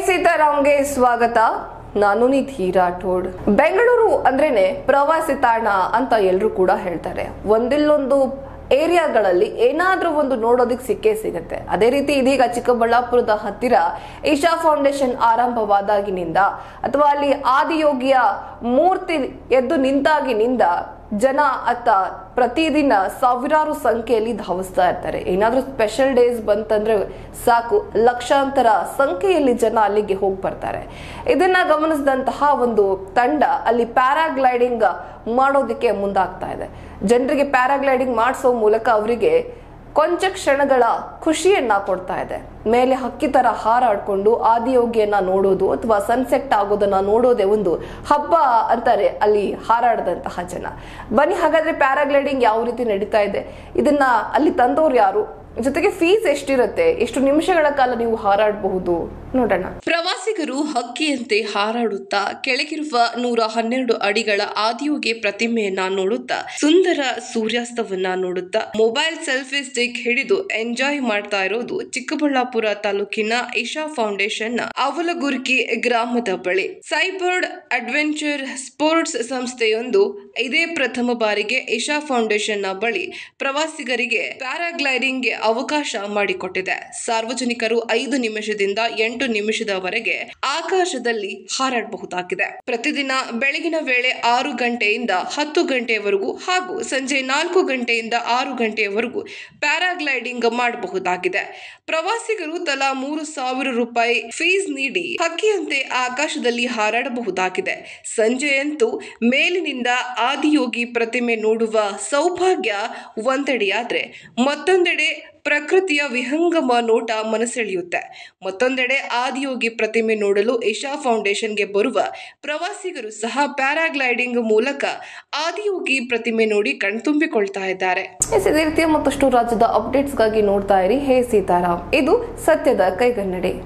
ಸೀತಾರಾಮ್ಗೆ ಸ್ವಾಗತ ನಾನು ನಿಧಿ ರಾಠೋಡ್ ಬೆಂಗಳೂರು ಅಂದ್ರೇನೆ ಪ್ರವಾಸಿ ತಾಣ ಅಂತ ಎಲ್ರು ಕೂಡ ಹೇಳ್ತಾರೆ ಒಂದಿಲ್ಲೊಂದು ಏರಿಯಾಗಳಲ್ಲಿ ಏನಾದ್ರೂ ಒಂದು ನೋಡೋದಕ್ಕೆ ಸಿಕ್ಕೇ ಸಿಗುತ್ತೆ ಅದೇ ರೀತಿ ಇದೀಗ ಚಿಕ್ಕಬಳ್ಳಾಪುರದ ಹತ್ತಿರ ಈಶಾ ಫೌಂಡೇಶನ್ ಆರಂಭವಾದಾಗಿನಿಂದ ಅಥವಾ ಅಲ್ಲಿ ಆದಿಯೋಗಿಯ ಮೂರ್ತಿ ಎದ್ದು ನಿಂತಾಗಿನಿಂದ ಜನ ಅತ್ತ ಪ್ರತಿದಿನ ಸಾವಿರಾರು ಸಂಖ್ಯೆಯಲ್ಲಿ ಧಾವಿಸ್ತಾ ಇರ್ತಾರೆ ಏನಾದ್ರೂ ಸ್ಪೆಷಲ್ ಡೇಸ್ ಬಂತಂದ್ರೆ ಸಾಕು ಲಕ್ಷಾಂತರ ಸಂಖ್ಯೆಯಲ್ಲಿ ಜನ ಅಲ್ಲಿಗೆ ಹೋಗಿ ಬರ್ತಾರೆ ಇದನ್ನ ಗಮನಿಸಿದಂತಹ ಒಂದು ತಂಡ ಅಲ್ಲಿ ಪ್ಯಾರಾಗ್ಲೈಡಿಂಗ್ ಮಾಡೋದಕ್ಕೆ ಮುಂದಾಗ್ತಾ ಇದೆ ಜನರಿಗೆ ಪ್ಯಾರಾಗ್ಲೈಡಿಂಗ್ ಮಾಡಿಸೋ ಮೂಲಕ ಅವರಿಗೆ ಕೊಂಚ ಕ್ಷಣಗಳ ಖುಷಿಯನ್ನ ಕೊಡ್ತಾ ಇದೆ ಮೇಲೆ ಹಕ್ಕಿ ತರ ಹಾರಾಡ್ಕೊಂಡು ಆದಿಯೋಗಿಯನ್ನ ನೋಡೋದು ಅಥವಾ ಸನ್ಸೆಟ್ ಆಗೋದನ್ನ ನೋಡೋದೇ ಒಂದು ಹಬ್ಬ ಅಂತಾರೆ ಅಲ್ಲಿ ಹಾರಾಡದಂತಹ ಜನ ಬನ್ನಿ ಹಾಗಾದ್ರೆ ಪ್ಯಾರಾಗ್ಲೈಡಿಂಗ್ ಯಾವ ರೀತಿ ನಡೀತಾ ಇದೆ ಇದನ್ನ ಅಲ್ಲಿ ತಂದೋರು ಯಾರು ಜೊತೆಗೆ ಫೀಸ್ ಎಷ್ಟಿರುತ್ತೆ ಎಷ್ಟು ನಿಮಿಷಗಳ ಕಾಲ ನೀವು ಹಾರಾಡಬಹುದು ನೋಡೋಣ ಪ್ರವಾಸಿಗರು ಹಕ್ಕಿಯಂತೆ ಹಾರಾಡುತ್ತಾ ಕೆಳಗಿರುವ ನೂರ ಹನ್ನೆರಡು ಅಡಿಗಳ ಆದಿಯೋಗಿ ಪ್ರತಿಮೆಯನ್ನ ನೋಡುತ್ತಾ ಸುಂದರ ಸೂರ್ಯಾಸ್ತವನ್ನ ನೋಡುತ್ತಾ ಮೊಬೈಲ್ ಸೆಲ್ಫಿ ಸ್ಟಿಕ್ ಹಿಡಿದು ಎಂಜಾಯ್ ಮಾಡ್ತಾ ಇರೋದು ಚಿಕ್ಕಬಳ್ಳಾಪುರ ತಾಲೂಕಿನ ಇಶಾ ಫೌಂಡೇಶನ್ ಅವಲಗುರ್ಕಿ ಗ್ರಾಮದ ಬಳಿ ಸೈಬರ್ಡ್ ಅಡ್ವೆಂಚರ್ ಸ್ಪೋರ್ಟ್ಸ್ ಸಂಸ್ಥೆಯೊಂದು ಇದೇ ಪ್ರಥಮ ಬಾರಿಗೆ ಇಶಾ ಫೌಂಡೇಶನ್ ನ ಬಳಿ ಪ್ರವಾಸಿಗರಿಗೆ ಪ್ಯಾರಾಗ್ಲೈಡಿಂಗ್ಗೆ ಅವಕಾಶ ಮಾಡಿಕೊಟ್ಟಿದೆ ಸಾರ್ವಜನಿಕರು ಐದು ನಿಮಿಷದಿಂದ ಎಂಟು ನಿಮಿಷದವರೆಗೆ ಆಕಾಶದಲ್ಲಿ ಹಾರಾಡಬಹುದಾಗಿದೆ ಪ್ರತಿದಿನ ಬೆಳಗಿನ ವೇಳೆ ಆರು ಗಂಟೆಯಿಂದ ಹತ್ತು ಗಂಟೆಯವರೆಗೂ ಹಾಗೂ ಸಂಜೆ ನಾಲ್ಕು ಗಂಟೆಯಿಂದ ಆರು ಗಂಟೆಯವರೆಗೂ ಪ್ಯಾರಾಗ್ಲೈಡಿಂಗ್ ಮಾಡಬಹುದಾಗಿದೆ ಪ್ರವಾಸಿಗರು ತಲಾ ಮೂರು ಸಾವಿರ ರೂಪಾಯಿ ಫೀಸ್ ನೀಡಿ ಹಕ್ಕಿಯಂತೆ ಆಕಾಶದಲ್ಲಿ ಹಾರಾಡಬಹುದಾಗಿದೆ ಸಂಜೆಯಂತೂ ಮೇಲಿನಿಂದ ಆದಿಯೋಗಿ ಪ್ರತಿಮೆ ನೋಡುವ ಸೌಭಾಗ್ಯ ಒಂದೆಡೆಯಾದ್ರೆ ಮತ್ತೊಂದೆಡೆ ಪ್ರಕೃತಿಯ ವಿಹಂಗಮ ನೋಟ ಮನಸೆಳೆಯುತ್ತೆ ಮತ್ತೊಂದೆಡೆ ಆದಿಯೋಗಿ ಪ್ರತಿಮೆ ನೋಡಲು ಇಶಾ ಫೌಂಡೇಶನ್ಗೆ ಬರುವ ಪ್ರವಾಸಿಗರು ಸಹ ಪ್ಯಾರಾಗ್ಲೈಡಿಂಗ್ ಮೂಲಕ ಆದಿಯೋಗಿ ಪ್ರತಿಮೆ ನೋಡಿ ಕಣ್ತುಂಬಿಕೊಳ್ತಾ ಇದ್ದಾರೆ ಎಸ್, ಇದೇ ರೀತಿಯ ಮತ್ತಷ್ಟು ರಾಜ್ಯದ ಅಪ್ಡೇಟ್ಸ್ಗಾಗಿ ನೋಡ್ತಾ ಇರಿ ಹೇ ಸೀತಾರಾಮ್ ಇದು ಸತ್ಯದ ಕೈಗನ್ನಡಿ